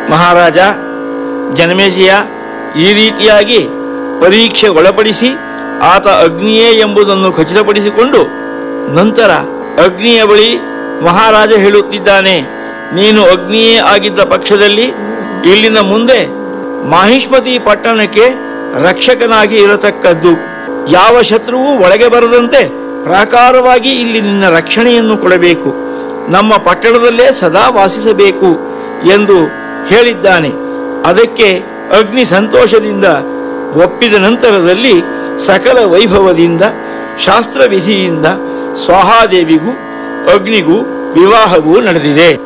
ಮಹಾರಾಜ ಜನಮೇಜಯ ಈ ರೀತಿಯಾಗಿ ಪರೀಕ್ಷೆಗೊಳಪಡಿಸಿ ಆತ ಅಗ್ನಿಯೇ ಎಂಬುದನ್ನು ಖಚಿತಪಡಿಸಿಕೊಂಡು ನಂತರ ಅಗ್ನಿಯ ಬಳಿ ಮಹಾರಾಜ ಹೇಳುತ್ತಿದ್ದಾನೆ ನೀನು ಅಗ್ನಿಯೇ ಆಗಿದ್ದ ಪಕ್ಷದಲ್ಲಿ ಇಲ್ಲಿನ ಮುಂದೆ ಮಾಹಿಷ್ಮತಿ ಪಟ್ಟಣಕ್ಕೆ ರಕ್ಷಕನಾಗಿ ಇರತಕ್ಕದ್ದು ಯಾವ ಶತ್ರುವು ಒಳಗೆ ಬರದಂತೆ ಪ್ರಾಕಾರವಾಗಿ ಇಲ್ಲಿ ನಿನ್ನ ರಕ್ಷಣೆಯನ್ನು ಕೊಡಬೇಕು ನಮ್ಮ ಪಟ್ಟಣದಲ್ಲೇ ಸದಾ ವಾಸಿಸಬೇಕು ಎಂದು ಹೇಳಿದ್ದಾನೆ ಅದಕ್ಕೆ ಅಗ್ನಿ ಸಂತೋಷದಿಂದ ಒಪ್ಪಿದ ನಂತರದಲ್ಲಿ ಸಕಲ ವೈಭವದಿಂದ ಶಾಸ್ತ್ರವಿಧಿಯಿಂದ ಸ್ವಾಹಾದೇವಿಗೂ ಅಗ್ನಿಗೂ ವಿವಾಹವೂ ನಡೆದಿದೆ